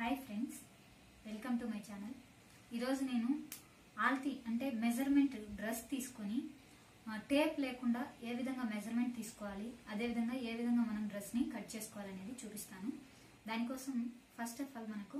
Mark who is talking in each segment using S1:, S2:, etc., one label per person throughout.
S1: hi friends welcome to my channel ఈరోజు నేను ఆల్తీ అంటే మెజర్మెంట్ డ్రెస్ తీసుకొని ఆ, టేప్ లేకుండా ఏ విధంగా మెజర్మెంట్ తీసుకోవాలి అదేవిధంగా ఏ విధంగా మనం డ్రెస్ని కట్ చేసుకోవాలనేది చూపిస్తాను దానికోసం ఫస్ట్ ఆఫ్ ఆల్ మనకు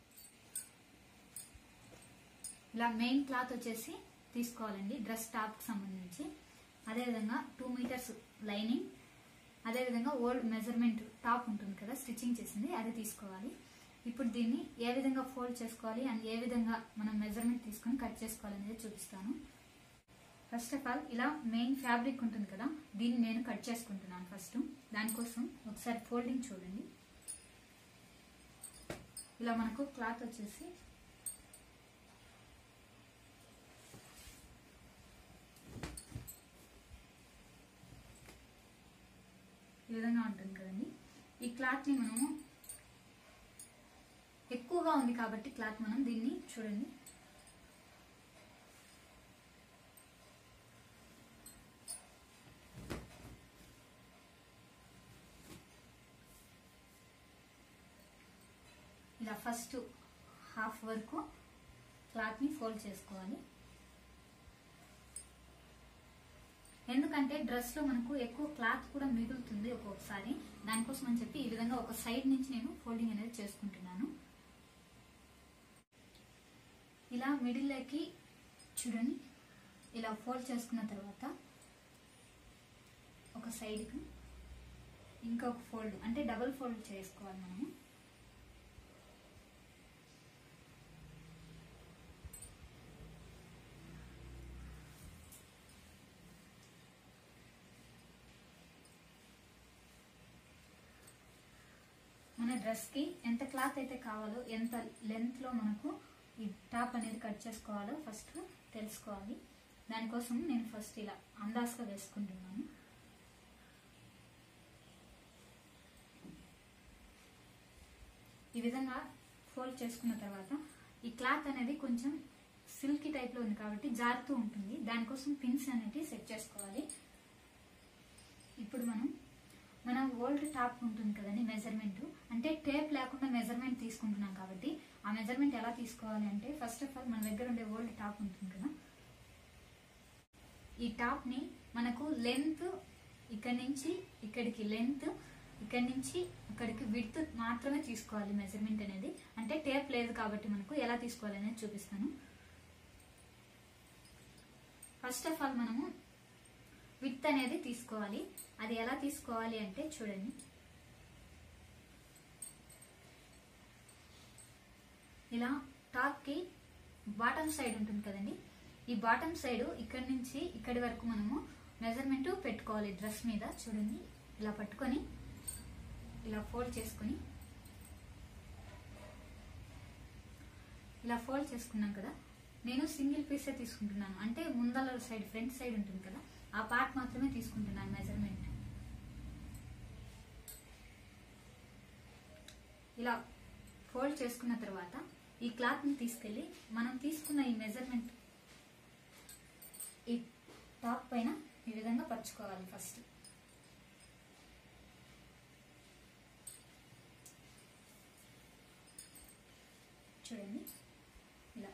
S1: ఇలా మెయిన్ క్లాత్ వచ్చేసి తీసుకోవాలండి డ్రెస్ టాప్కి సంబంధించి అదేవిధంగా టూ మీటర్స్ లైనింగ్ అదేవిధంగా ఓల్డ్ మెజర్మెంట్ టాప్ ఉంటుంది కదా స్టిచ్చింగ్ చేసింది అది తీసుకోవాలి ఇప్పుడు దీన్ని ఏ విధంగా ఫోల్డ్ చేసుకోవాలి అండ్ ఏ విధంగా మనం మెజర్మెంట్ తీసుకొని కట్ చేసుకోవాలి అనేది చూపిస్తాను ఫస్ట్ ఆఫ్ ఆల్ ఇలా మెయిన్ ఫ్యాబ్రిక్ ఉంటుంది కదా దీన్ని నేను కట్ చేసుకుంటున్నాను ఫస్ట్ దానికోసం ఒకసారి ఫోల్డింగ్ చూడండి ఇలా మనకు క్లాత్ వచ్చేసి ఈ విధంగా ఉంటుంది కదండి ఈ క్లాత్ ని మనము ఎక్కువగా ఉంది కాబట్టి క్లాత్ మనం దీన్ని చూడండి ఇలా ఫస్ట్ హాఫ్ వరకు క్లాత్ ని ఫోల్డ్ చేసుకోవాలి ఎందుకంటే డ్రెస్ లో మనకు ఎక్కువ క్లాత్ కూడా మిగులుతుంది ఒక్కొక్కసారి దానికోసం అని చెప్పి ఈ విధంగా ఒక సైడ్ నుంచి నేను ఫోల్డింగ్ అనేది చేసుకుంటున్నాను ఇలా మిడిల్లోకి చూడండి ఇలా ఫోల్డ్ చేసుకున్న తర్వాత ఒక సైడ్కి ఇంకొక ఫోల్డ్ అంటే డబుల్ ఫోల్డ్ చేసుకోవాలి మనము మన డ్రెస్ కి ఎంత క్లాత్ అయితే కావాలో ఎంత లెంత్ లో మనకు ఈ టాప్ అనేది కట్ చేసుకోవాలో ఫస్ట్ తెలుసుకోవాలి దానికోసం నేను ఫస్ట్ ఇలా అందాజుగా వేసుకుంటున్నాను ఈ విధంగా ఫోల్డ్ చేసుకున్న తర్వాత ఈ క్లాత్ అనేది కొంచెం సిల్కీ టైప్ లో ఉంది కాబట్టి జారుతూ ఉంటుంది దానికోసం పిన్స్ అనేది సెట్ చేసుకోవాలి ఇప్పుడు మనం మన ఓల్డ్ టాప్ ఉంటుంది కదండి మెజర్మెంట్ అంటే టేప్ లేకుండా మెజర్మెంట్ తీసుకుంటున్నాం కాబట్టి ఆ మెజర్మెంట్ ఎలా తీసుకోవాలి అంటే ఫస్ట్ ఆఫ్ ఆల్ మన దగ్గర ఉండే ఓల్డ్ టాప్ ఉంటుంది కదా ఈ టాప్ ని మనకు లెంత్ ఇక్కడి నుంచి ఇక్కడికి లెంత్ ఇక్కడి నుంచి ఇక్కడికి విడ్త్ మాత్రమే తీసుకోవాలి మెజర్మెంట్ అనేది అంటే టేప్ లేదు కాబట్టి మనకు ఎలా తీసుకోవాలి అనేది చూపిస్తాను ఫస్ట్ ఆఫ్ ఆల్ మనము విత్ అనేది తీసుకోవాలి అది ఎలా తీసుకోవాలి అంటే చూడండి ఇలా టాప్ కి బాటమ్ సైడ్ ఉంటుంది కదండి ఈ బాటమ్ సైడ్ ఇక్కడి నుంచి ఇక్కడి వరకు మనము మెజర్మెంట్ పెట్టుకోవాలి డ్రెస్ మీద చూడండి ఇలా పట్టుకొని ఇలా ఫోల్డ్ చేసుకొని ఇలా ఫోల్డ్ చేసుకున్నాం కదా నేను సింగిల్ పీసే తీసుకుంటున్నాను అంటే ముందల సైడ్ ఫ్రంట్ సైడ్ ఉంటుంది కదా ఆ పార్ట్ మాత్రమే తీసుకుంటున్నాను మెజర్మెంట్ ఇలా ఫోల్డ్ చేసుకున్న తర్వాత ఈ క్లాత్ ని తీసుకెళ్లి మనం తీసుకున్న ఈ మెజర్మెంట్ ఈ టాప్ పైన ఈ విధంగా పరుచుకోవాలి ఫస్ట్ చూడండి ఇలా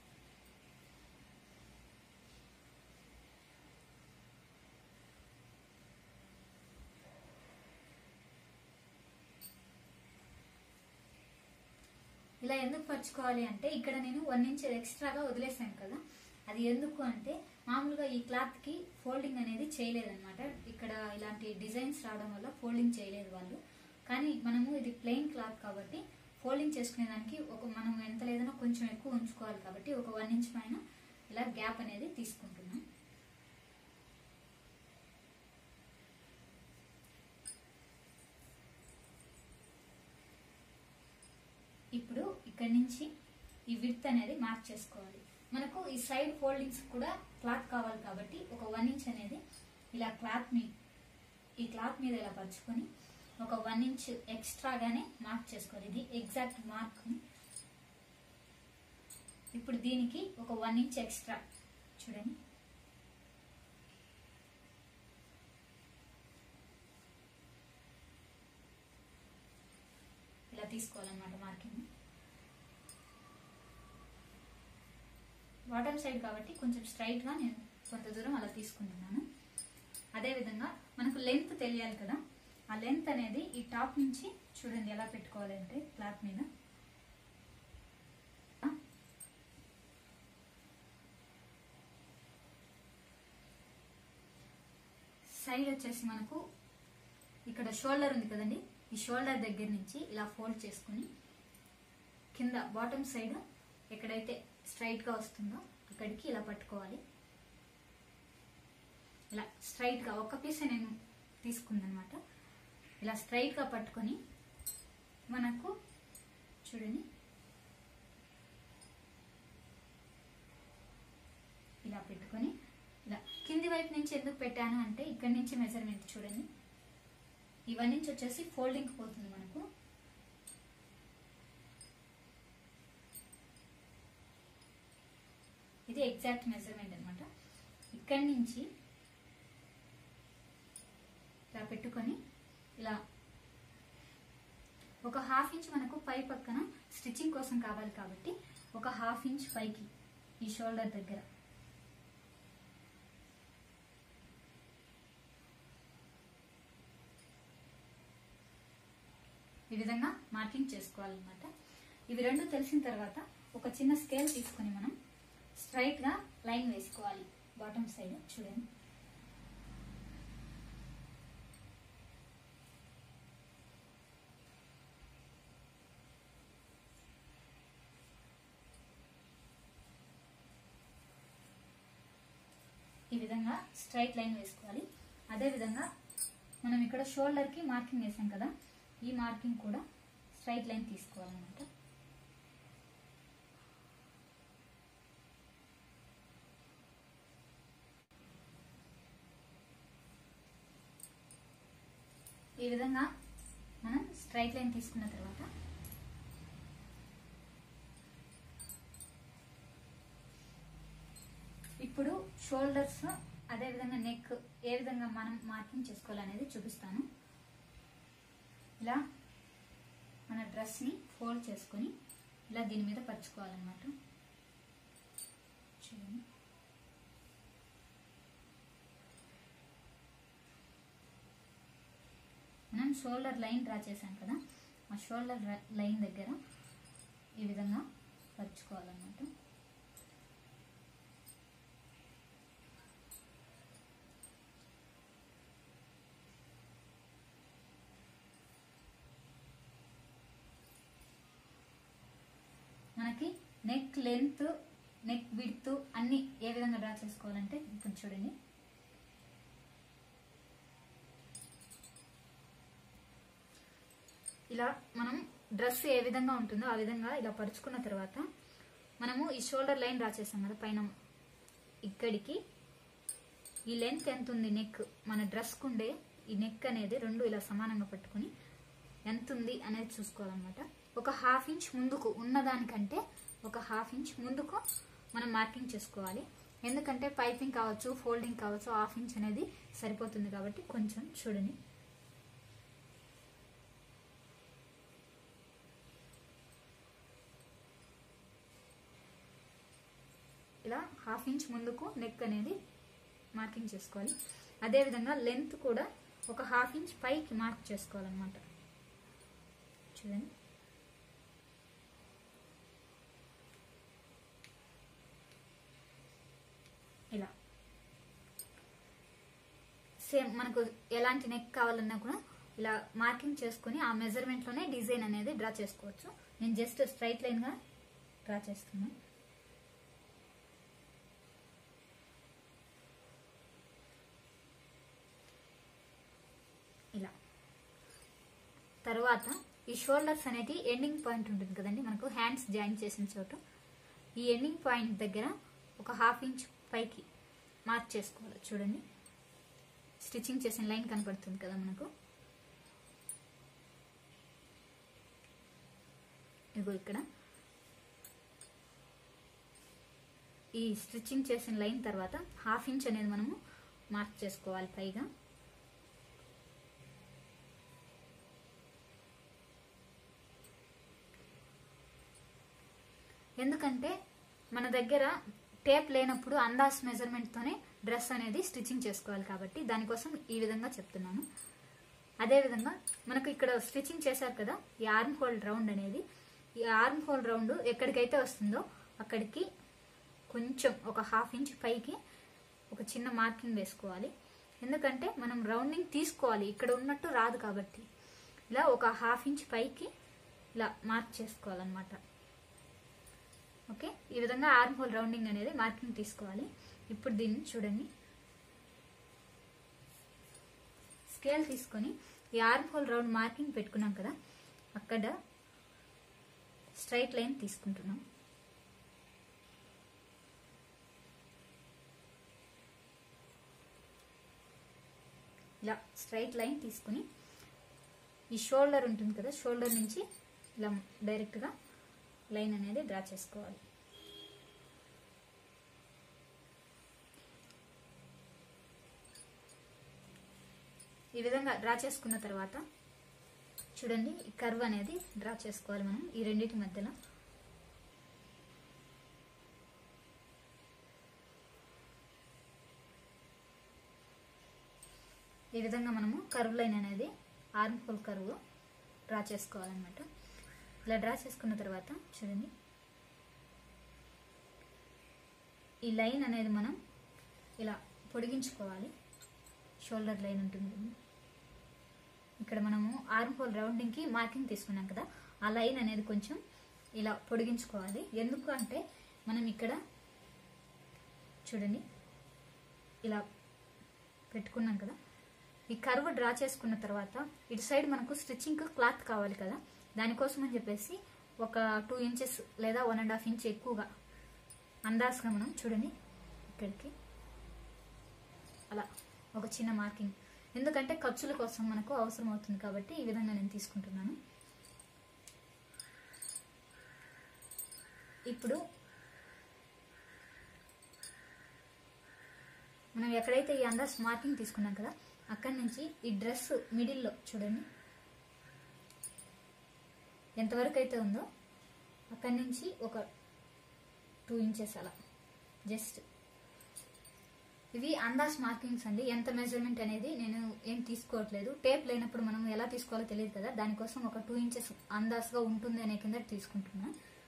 S1: ఇలా ఎందుకు పరుచుకోవాలి అంటే ఇక్కడ నేను వన్ ఇంచ్ ఎక్స్ట్రాగా వదిలేసాను కదా అది ఎందుకు అంటే మామూలుగా ఈ క్లాత్ కి ఫోల్డింగ్ అనేది చేయలేదన్నమాట ఇక్కడ ఇలాంటి డిజైన్స్ రావడం వల్ల ఫోల్డింగ్ చేయలేదు వాళ్ళు కానీ మనము ఇది ప్లెయిన్ క్లాత్ కాబట్టి ఫోల్డింగ్ చేసుకునే దానికి ఒక మనం ఎంత లేదన్నా కొంచెం ఎక్కువ ఉంచుకోవాలి కాబట్టి ఒక వన్ ఇంచ్ పైన ఇలా గ్యాప్ అనేది తీసుకుంటున్నాం ఇప్పుడు ఇక్కడ నుంచి ఈ విడ్త్ అనేది మార్క్ చేసుకోవాలి మనకు ఈ సైడ్ ఫోల్డింగ్స్ కూడా క్లాత్ కావాలి కాబట్టి ఒక వన్ ఇంచ్ అనేది ఇలా క్లాత్ మీ ఈ క్లాత్ మీద ఇలా పరుచుకొని ఒక వన్ ఇంచ్ ఎక్స్ట్రాగానే మార్క్ చేసుకోవాలి ఇది ఎగ్జాక్ట్ మార్క్ ఇప్పుడు దీనికి ఒక వన్ ఇంచ్ ఎక్స్ట్రా చూడండి ఇలా తీసుకోవాలన్నమాట మార్కింగ్ బాటమ్ సైడ్ కాబట్టి కొంచెం స్ట్రైట్ గా నేను కొంత దూరం అలా తీసుకుంటున్నాను అదే విధంగా మనకు లెంత్ తెలియాలి కదా ఆ లెంత్ అనేది ఈ టాప్ నుంచి చూడండి ఎలా పెట్టుకోవాలి అంటే క్లాత్ మీద సైడ్ వచ్చేసి మనకు ఇక్కడ షోల్డర్ ఉంది కదండి ఈ షోల్డర్ దగ్గర నుంచి ఇలా ఫోల్డ్ చేసుకుని కింద బాటమ్ సైడ్ ఎక్కడైతే స్ట్రైట్ గా వస్తుందో అక్కడికి ఇలా పట్టుకోవాలి ఇలా స్ట్రైట్ గా ఒక పీస్ నేను తీసుకుందనమాట ఇలా స్ట్రైట్ గా పట్టుకొని మనకు చూడండి ఇలా పెట్టుకొని ఇలా కింది వైపు నుంచి ఎందుకు పెట్టాను అంటే ఇక్కడి నుంచి మెజర్మెంట్ చూడండి ఇవన్నీ నుంచి వచ్చేసి ఫోల్డింగ్ పోతుంది మనకు ఇది ఎగ్జాక్ట్ మెజర్మెంట్ అనమాట ఇక్కడి నుంచి ఇలా పెట్టుకొని ఇలా ఒక హాఫ్ ఇంచ్ మనకు పై పక్కన స్టిచ్చింగ్ కోసం కావాలి కాబట్టి ఒక హాఫ్ ఇంచ్ పైకి ఈ షోల్డర్ దగ్గర ఈ విధంగా మార్కింగ్ చేసుకోవాలన్నమాట ఇవి రెండు తెలిసిన తర్వాత ఒక చిన్న స్కేల్ తీసుకొని మనం స్ట్రైట్ గా లైన్ వేసుకోవాలి బాటమ్ సైడ్ చూడండి ఈ విధంగా స్ట్రైట్ లైన్ వేసుకోవాలి అదే విధంగా మనం ఇక్కడ షోల్డర్ కి మార్కింగ్ వేసాం కదా ఈ మార్కింగ్ కూడా స్ట్రైట్ లైన్ తీసుకోవాలన్నమాట ఈ విధంగా మనం స్ట్రైట్ లైన్ తీసుకున్న తర్వాత ఇప్పుడు షోల్డర్స్ అదే విధంగా నెక్ ఏ విధంగా మనం మార్కింగ్ చేసుకోవాలనేది చూపిస్తాను ఇలా మన డ్రెస్ని ఫోల్డ్ చేసుకొని ఇలా దీని మీద పరుచుకోవాలన్నమాట చూడండి మనం షోల్డర్ లైన్ డ్రా చేసాం కదా ఆ షోల్డర్ లైన్ దగ్గర ఈ విధంగా పరుచుకోవాలన్నమాట మనకి నెక్ లెంత్ నెక్ విడ్త్ అన్ని ఏ విధంగా డ్రా చేసుకోవాలంటే ఇప్పుడు చూడండి ఇలా మనం డ్రెస్ ఏ విధంగా ఉంటుందో ఆ విధంగా ఇలా పరుచుకున్న తర్వాత మనము ఈ షోల్డర్ లైన్ డ్రా చేసాం కదా పైన ఇక్కడికి ఈ లెంత్ ఎంత ఉంది నెక్ మన డ్రెస్కు ఉండే ఈ నెక్ అనేది రెండు ఇలా సమానంగా పట్టుకుని ఎంత ఉంది అనేది చూసుకోవాలన్నమాట ఒక హాఫ్ ఇంచ్ ముందుకు ఉన్నదానికంటే ఒక హాఫ్ ఇంచ్ ముందుకు మనం మార్కింగ్ చేసుకోవాలి ఎందుకంటే పైపింగ్ కావచ్చు ఫోల్డింగ్ కావచ్చు హాఫ్ ఇంచ్ అనేది సరిపోతుంది కాబట్టి కొంచెం చూడండి ఇలా హాఫ్ ఇంచ్ ముందుకు నెక్ అనేది మార్కింగ్ చేసుకోవాలి అదేవిధంగా లెంత్ కూడా ఒక హాఫ్ ఇంచ్ పైకి మార్క్ చేసుకోవాలన్నమాట చూడండి ఇలా సేమ్ మనకు ఎలాంటి నెక్ కావాలన్నా కూడా ఇలా మార్కింగ్ చేసుకుని ఆ మెజర్మెంట్లోనే డిజైన్ అనేది డ్రా చేసుకోవచ్చు నేను జస్ట్ స్ట్రైట్ లైన్గా డ్రా చేస్తున్నాను ఇలా తర్వాత ఈ షోల్డర్స్ అనేది ఎండింగ్ పాయింట్ ఉంటుంది కదండి మనకు హ్యాండ్స్ జాయిన్ చేసిన చోటు ఈ ఎండింగ్ పాయింట్ దగ్గర ఒక హాఫ్ ఇంచ్ పైకి మార్క్ చేసుకోవాలి చూడండి స్టిచ్చింగ్ చేసిన లైన్ కనపడుతుంది కదా మనకు ఇగో ఇక్కడ ఈ స్టిచ్చింగ్ చేసిన లైన్ తర్వాత హాఫ్ ఇంచ్ అనేది మనము మార్క్ చేసుకోవాలి పైగా ఎందుకంటే మన దగ్గర టేప్ లేనప్పుడు అందాస్ మెజర్మెంట్తోనే డ్రెస్ అనేది స్టిచ్చింగ్ చేసుకోవాలి కాబట్టి దానికోసం ఈ విధంగా చెప్తున్నాను అదేవిధంగా మనకు ఇక్కడ స్టిచ్చింగ్ చేశారు కదా ఈ ఆర్మ్ హోల్ రౌండ్ అనేది ఈ ఆర్మ్ హోల్ రౌండ్ ఎక్కడికైతే వస్తుందో అక్కడికి కొంచెం ఒక హాఫ్ ఇంచ్ పైకి ఒక చిన్న మార్కింగ్ వేసుకోవాలి ఎందుకంటే మనం రౌండింగ్ తీసుకోవాలి ఇక్కడ ఉన్నట్టు రాదు కాబట్టి ఇలా ఒక హాఫ్ ఇంచ్ పైకి ఇలా మార్క్ చేసుకోవాలన్నమాట ఓకే ఈ విధంగా ఆర్మ్ హోల్ రౌండింగ్ అనేది మార్కింగ్ తీసుకోవాలి ఇప్పుడు దీన్ని చూడండి స్కేల్ తీసుకొని ఈ ఆర్మ్ హోల్ రౌండ్ మార్కింగ్ పెట్టుకున్నాం కదా అక్కడ స్ట్రైట్ లైన్ తీసుకుంటున్నాం ఇలా స్ట్రైట్ లైన్ తీసుకుని ఈ షోల్డర్ ఉంటుంది కదా షోల్డర్ నుంచి ఇలా డైరెక్ట్గా లైన్ అనేది డ్రా చేసుకోవాలి ఈ విధంగా డ్రా చేసుకున్న తర్వాత చూడండి ఈ కర్వ్ అనేది డ్రా చేసుకోవాలి మనం ఈ రెండింటి మధ్యలో ఈ విధంగా మనము కర్వ్ లైన్ అనేది ఆర్మ్ హోల్ కర్వ్ డ్రా చేసుకోవాలన్నమాట ఇలా డ్రా చేసుకున్న తర్వాత చూడండి ఈ లైన్ అనేది మనం ఇలా పొడిగించుకోవాలి షోల్డర్ లైన్ ఉంటుంది ఇక్కడ మనము ఆర్మ్ హోల్ రౌండింగ్కి మార్కింగ్ తీసుకున్నాం కదా ఆ లైన్ అనేది కొంచెం ఇలా పొడిగించుకోవాలి ఎందుకు అంటే మనం ఇక్కడ చూడండి ఇలా పెట్టుకున్నాం కదా ఈ కర్వ్ డ్రా చేసుకున్న తర్వాత ఇటు సైడ్ మనకు స్టిచ్చింగ్ క్లాత్ కావాలి కదా దానికోసం అని చెప్పేసి ఒక టూ ఇంచెస్ లేదా వన్ అండ్ హాఫ్ ఇంచ్ ఎక్కువగా అందాజుగా మనం చూడండి ఇక్కడికి అలా ఒక చిన్న మార్కింగ్ ఎందుకంటే ఖర్చుల కోసం మనకు అవసరం అవుతుంది కాబట్టి ఈ విధంగా నేను తీసుకుంటున్నాను ఇప్పుడు మనం ఎక్కడైతే ఈ అందాజ్ మార్కింగ్ తీసుకున్నాం కదా అక్కడి నుంచి ఈ డ్రెస్ మిడిల్లో చూడండి ఎంతవరకు అయితే ఉందో అక్కడి నుంచి ఒక టూ ఇంచెస్ అలా జస్ట్ ఇవి అందాజ్ మార్కింగ్స్ అండి ఎంత మెజర్మెంట్ అనేది నేను ఏం తీసుకోవట్లేదు టేప్ లేనప్పుడు మనం ఎలా తీసుకోవాలో తెలియదు కదా దానికోసం ఒక టూ ఇంచెస్ అందాజ్గా ఉంటుంది అనే కింద తీసుకుంటున్నా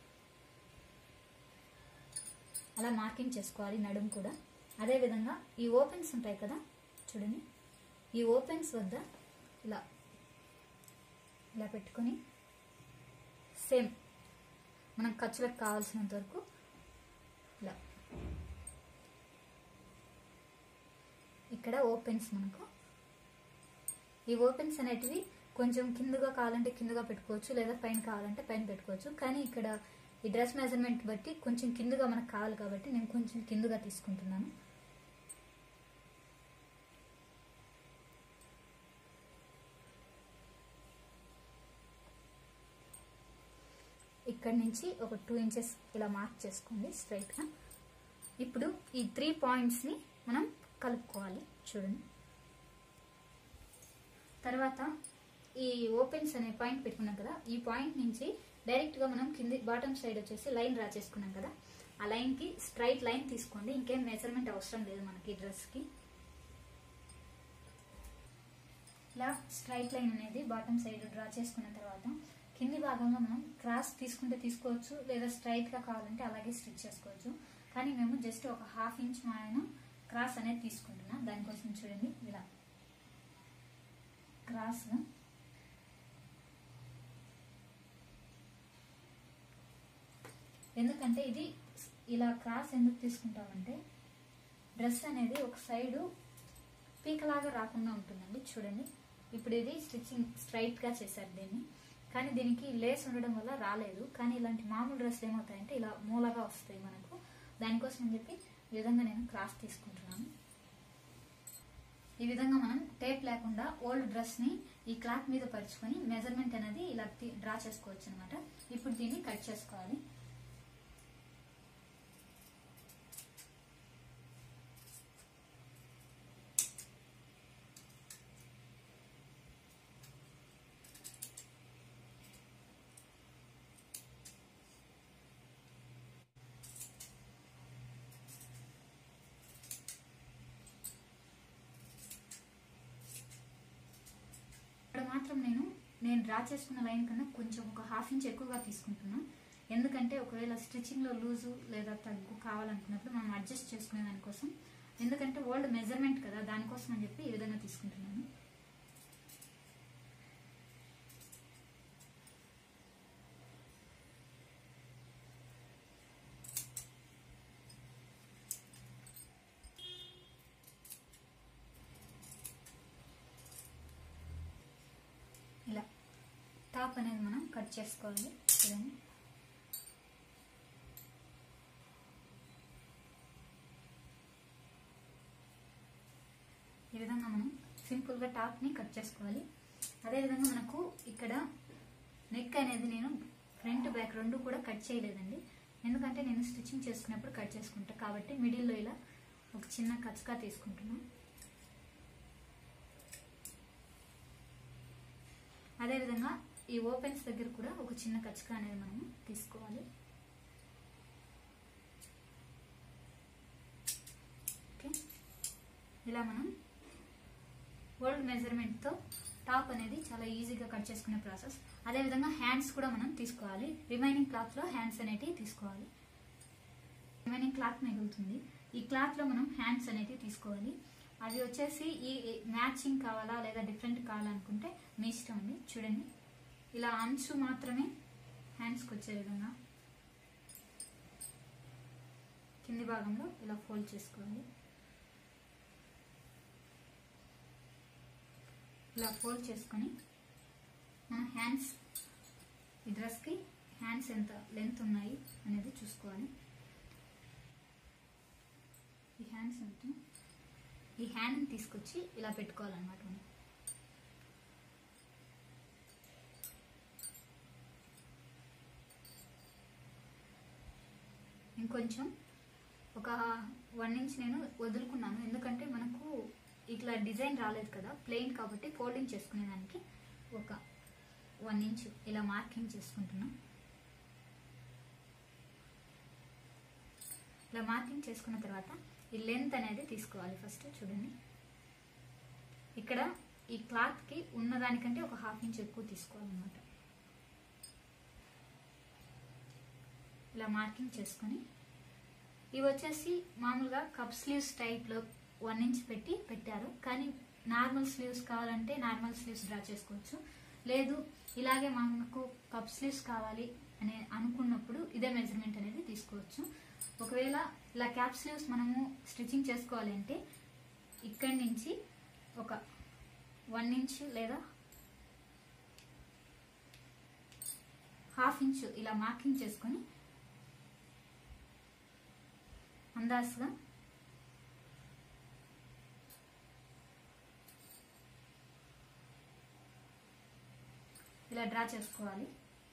S1: అలా మార్కింగ్ చేసుకోవాలి నడుము కూడా అదేవిధంగా ఈ ఓపెన్స్ ఉంటాయి కదా చూడండి ఈ ఓపెన్స్ వద్ద ఇలా ఇలా పెట్టుకొని సేమ్ మనం ఖర్చులకు కావాల్సినంత వరకు ఇలా ఇక్కడ ఓపెన్స్ మనకు ఈ ఓపెన్స్ అనేటివి కొంచెం కిందగా కావాలంటే కిందగా పెట్టుకోవచ్చు లేదా పైన కావాలంటే పైన పెట్టుకోవచ్చు కానీ ఇక్కడ ఈ డ్రెస్ మెజర్మెంట్ బట్టి కొంచెం కిందగా మనకు కావాలి కాబట్టి నేను కొంచెం కిందగా తీసుకుంటున్నాను ఇక్కడ నుంచి ఒక టూ ఇంచెస్ ఇలా మార్క్ చేసుకోండి స్ట్రైట్గా ఇప్పుడు ఈ త్రీ పాయింట్స్ని మనం కలుపుకోవాలి చూడండి తర్వాత ఈ ఓపెన్స్ అనే పాయింట్ పెట్టుకున్నాం కదా ఈ పాయింట్ నుంచి డైరెక్ట్గా మనం కింది బాటమ్ సైడ్ వచ్చేసి లైన్ డ్రా చేసుకున్నాం కదా ఆ లైన్కి స్ట్రైట్ లైన్ తీసుకోండి ఇంకేం మెజర్మెంట్ అవసరం లేదు మనకి డ్రెస్కి ఇలా స్ట్రైట్ లైన్ అనేది బాటమ్ సైడ్ డ్రా చేసుకున్న తర్వాత కింది భాగంలో మనం క్రాస్ తీసుకుంటే తీసుకోవచ్చు లేదా స్ట్రైట్గా కావాలంటే అలాగే స్టిచ్ చేసుకోవచ్చు కానీ మేము జస్ట్ ఒక హాఫ్ ఇంచ్ మాయన క్రాస్ అనేది తీసుకుంటున్నాం దానికోసం చూడండి ఇలా క్రాస్ ఎందుకంటే ఇది ఇలా క్రాస్ ఎందుకు తీసుకుంటామంటే డ్రెస్ అనేది ఒక సైడు పీకలాగా రాకుండా ఉంటుందండి చూడండి ఇప్పుడు ఇది స్టిచ్చింగ్ స్ట్రైట్గా చేశారు దీన్ని కానీ దీనికి లేస్ ఉండడం వల్ల రాలేదు కానీ ఇలాంటి మామూలు డ్రెస్ ఏమవుతాయంటే ఇలా మూలగా వస్తాయి మనకు దానికోసం అని చెప్పి ఈ విధంగా నేను క్రాస్ తీసుకుంటున్నాను ఈ విధంగా మనం టేప్ లేకుండా ఓల్డ్ డ్రెస్ని ఈ క్లాత్ మీద పరుచుకొని మెజర్మెంట్ అనేది ఇలా డ్రా చేసుకోవచ్చు అనమాట ఇప్పుడు దీన్ని కట్ చేసుకోవాలి డ్రా చేసుకున్న లైన్ కన్నా కొంచెం ఒక హాఫ్ ఇంచ్ ఎక్కువగా తీసుకుంటున్నాను ఎందుకంటే ఒకవేళ స్టిచ్చింగ్లో లూజు లేదా తగ్గు కావాలనుకున్నప్పుడు మనం అడ్జస్ట్ చేసుకునే దానికోసం ఎందుకంటే ఓల్డ్ మెజర్మెంట్ కదా దానికోసం అని చెప్పి ఈ విధంగా తీసుకుంటున్నాను ఇలా టాప్ అనేది మనం కట్ చేసుకోవాలి చూడండి ఈ విధంగా మనం సింపుల్గా టాప్ని కట్ చేసుకోవాలి అదేవిధంగా మనకు ఇక్కడ నెక్ అనేది నేను ఫ్రంట్ బ్యాక్ రెండు కూడా కట్ చేయలేదండి ఎందుకంటే నేను స్టిచ్చింగ్ చేసుకున్నప్పుడు కట్ చేసుకుంటా కాబట్టి మిడిల్లో ఇలా ఒక చిన్న కచ్కా తీసుకుంటున్నాను అదేవిధంగా ఈ ఓపెన్స్ దగ్గర కూడా ఒక చిన్న కచ్చక అనేది మనం తీసుకోవాలి ఓకే ఇలా మనం ఓల్డ్ మెజర్మెంట్తో టాప్ అనేది చాలా ఈజీగా కట్ చేసుకునే ప్రాసెస్ అదేవిధంగా హ్యాండ్స్ కూడా మనం తీసుకోవాలి రిమైనింగ్ క్లాత్లో హ్యాండ్స్ అనేటివి తీసుకోవాలి రిమైనింగ్ క్లాత్ మిగులుతుంది ఈ క్లాత్లో మనం హ్యాండ్స్ అనేటివి తీసుకోవాలి అవి వచ్చేసి ఈ మ్యాచింగ్ కావాలా లేదా డిఫరెంట్ కావాలనుకుంటే మీ ఇష్టం అండి చూడండి ఇలా అంచు మాత్రమే హ్యాండ్స్కి వచ్చే విధంగా కింది భాగంలో ఇలా ఫోల్డ్ చేసుకోవాలి ఇలా ఫోల్డ్ చేసుకొని మన హ్యాండ్స్ ఈ డ్రెస్కి హ్యాండ్స్ ఎంత లెంత్ ఉన్నాయి అనేది చూసుకోవాలి ఈ హ్యాండ్స్ ఎంత ఈ హ్యాండ్ని తీసుకొచ్చి ఇలా పెట్టుకోవాలన్నమాట మనం ఇంకొంచెం ఒక వన్ ఇంచ్ నేను వదులుకున్నాను ఎందుకంటే మనకు ఇట్లా డిజైన్ రాలేదు కదా ప్లెయిన్ కాబట్టి ఫోల్డింగ్ చేసుకునేదానికి ఒక వన్ ఇంచ్ ఇలా మార్కింగ్ చేసుకుంటున్నాం ఇలా మార్కింగ్ చేసుకున్న తర్వాత ఈ లెంత్ అనేది తీసుకోవాలి ఫస్ట్ చూడండి ఇక్కడ ఈ క్లాత్కి ఉన్నదానికంటే ఒక హాఫ్ ఇంచ్ ఎక్కువ తీసుకోవాలన్నమాట ఇలా మార్కింగ్ చేసుకొని ఇవి వచ్చేసి మామూలుగా కప్ స్లీవ్స్ టైప్లో వన్ ఇంచ్ పెట్టి పెట్టారు కానీ నార్మల్ స్లీవ్స్ కావాలంటే నార్మల్ స్లీవ్స్ డ్రా చేసుకోవచ్చు లేదు ఇలాగే మనకు కప్ స్లీవ్స్ కావాలి అని అనుకున్నప్పుడు ఇదే మెజర్మెంట్ అనేది తీసుకోవచ్చు ఒకవేళ ఇలా క్యాప్ స్లీవ్స్ మనము స్టిచ్చింగ్ చేసుకోవాలి అంటే ఇక్కడి నుంచి ఒక వన్ ఇంచ్ లేదా హాఫ్ ఇంచ్ ఇలా మార్కింగ్ చేసుకొని అందాజుగా ఇలా డ్రా చేసుకోవాలి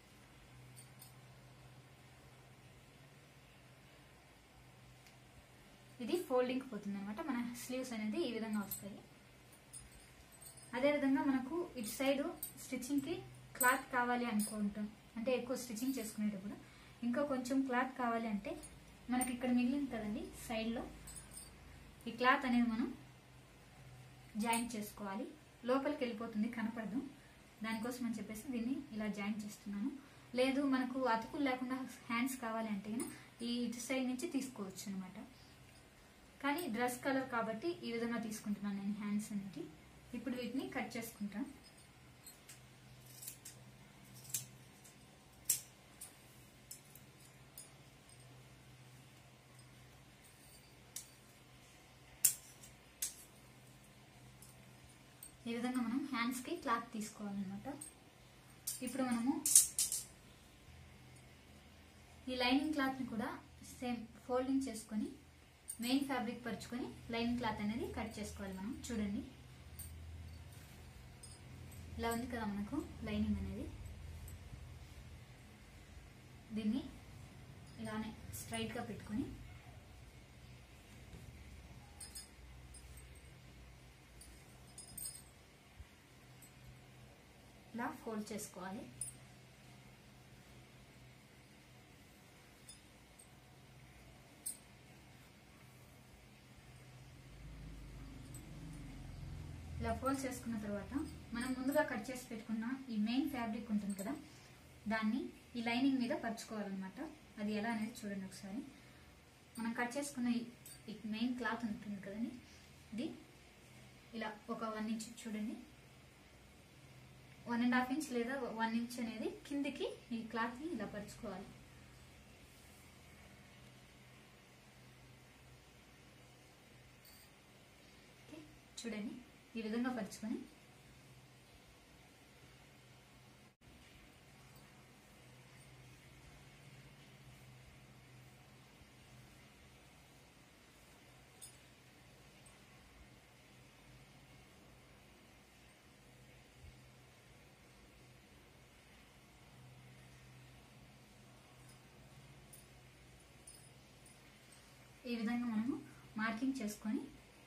S1: ఇది ఫోల్డింగ్ పోతుంది అనమాట మన స్లీవ్స్ అనేది ఈ విధంగా వస్తాయి అదేవిధంగా మనకు ఇటు సైడ్ స్టిచ్చింగ్కి క్లాత్ కావాలి అనుకుంటాం అంటే ఎక్కువ స్టిచ్చింగ్ చేసుకునేటప్పుడు ఇంకా కొంచెం క్లాత్ కావాలి అంటే మనకి ఇక్కడ మిగిలింది కదండి సైడ్లో ఈ క్లాత్ అనేది మనం జాయింట్ చేసుకోవాలి లోపలికి వెళ్ళిపోతుంది కనపడదు దానికోసం అని చెప్పేసి దీన్ని ఇలా జాయింట్ చేస్తున్నాను లేదు మనకు అతుకులు లేకుండా హ్యాండ్స్ కావాలి అంటే గిన ఈ ఇటు సైడ్ నుంచి తీసుకోవచ్చు అనమాట కానీ డ్రెస్ కలర్ కాబట్టి ఈ విధంగా తీసుకుంటున్నాను నేను హ్యాండ్స్ అనేది ఇప్పుడు వీటిని కట్ చేసుకుంటాను ఈ విధంగా మనం హ్యాండ్స్కి క్లాత్ తీసుకోవాలన్నమాట ఇప్పుడు మనము ఈ లైనింగ్ క్లాత్ని కూడా సేమ్ ఫోల్డింగ్ చేసుకొని మెయిన్ ఫ్యాబ్రిక్ పరుచుకొని లైనింగ్ క్లాత్ అనేది కట్ చేసుకోవాలి మనం చూడండి ఇలా ఉంది కదా మనకు లైనింగ్ అనేది దీన్ని ఇలానే స్ట్రైట్గా పెట్టుకొని ఇలా ఫోల్డ్ చేసుకోవాలి ఇలా ఫోల్డ్ చేసుకున్న తర్వాత మనం ముందుగా కట్ చేసి పెట్టుకున్న ఈ మెయిన్ ఫ్యాబ్రిక్ ఉంటుంది కదా దాన్ని ఈ లైనింగ్ మీద పరుచుకోవాలన్నమాట అది ఎలా అనేది చూడండి ఒకసారి మనం కట్ చేసుకున్న ఈ- ఈ మెయిన్ క్లాత్ ఉంటుంది కదండి ఇది ఇలా ఒక వన్ ఇంచ్ చూడండి వన్ అండ్ హాఫ్ ఇంచ్ లేదా వన్ ఇంచ్ అనేది కిందికి ఈ క్లాత్ని ఇలా పరుచుకోవాలి ఓకే, చూడండి ఈ విధంగా పరుచుకొని ఈ విధంగా మనము మార్కింగ్ చేసుకొని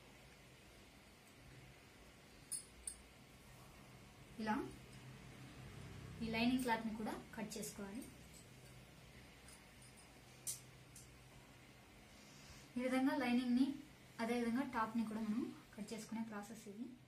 S1: ఇలా ఈ లైనింగ్ క్లాత్ని కూడా కట్ చేసుకోవాలి ఈ విధంగా లైనింగ్ని అదేవిధంగా టాప్ని కూడా మనం కట్ చేసుకునే ప్రాసెస్ ఇది